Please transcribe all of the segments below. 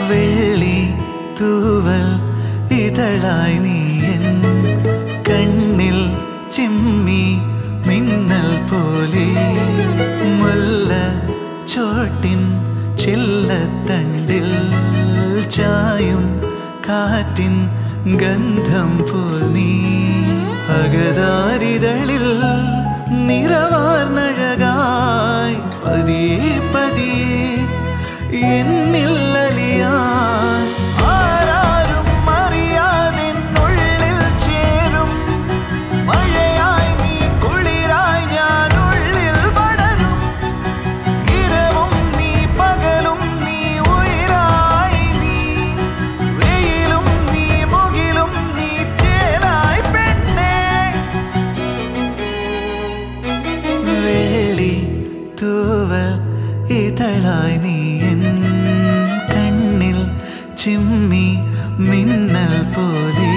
വെള്ളി തൂവൽ ഇതളായി നീ എൻ കണ്ണിൽ ചിമ്മി മിന്നൽ പോലെ മുല്ല ചോട്ടിൻ ചില്ലത്തണ്ടിൽ ചായും കാറ്റിൻ ഗന്ധം പോൽ നീ അകതാരിതളിൽ നിറവാർന്നഴകായി പതിയെ പതിയെ എന്നിൽ അലിയാൻ ആരാരും അറിയാതെന്നുള്ളിൽ ചേരും മഴയായി നീ കുളിരായി ഞാൻ ഉള്ളിൽ പടരും ഇരവും നീ പകലും നീ ഉയരായി നീ വെയിലും നീ മുകിലും നീ ചേലായി പെണ്ണേ വേളി തൂവൽ ഇതളായി നീ എൻ കണ്ണിൽ ചിമ്മി മിന്നൽ പോലെ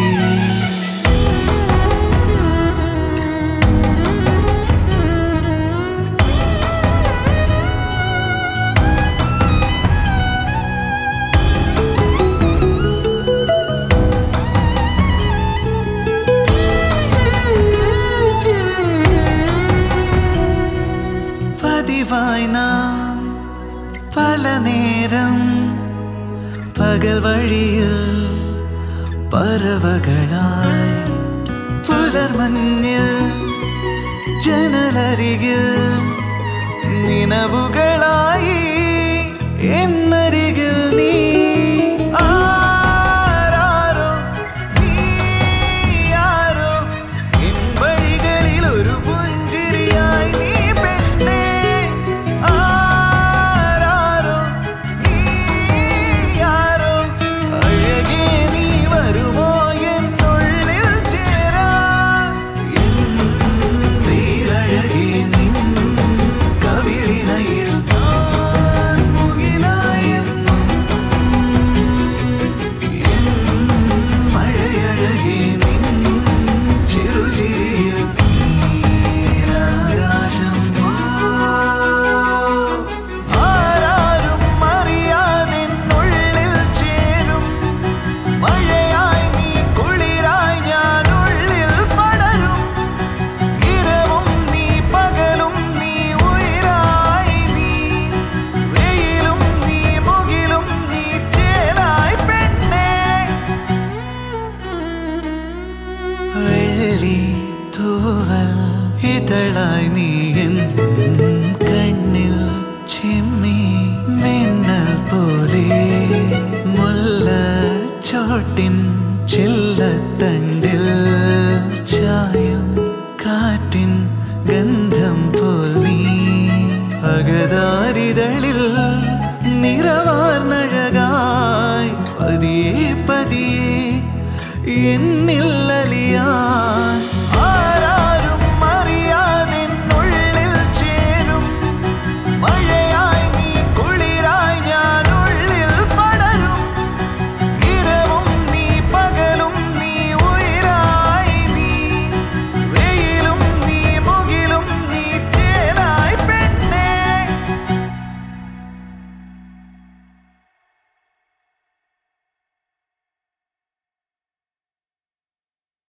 പതിവായി നാം പല നേരം പകൽ വഴിയിൽ പറവകളായി പുലർമഞ്ഞിൽ ജനലരികിൽ നിലവുകളായി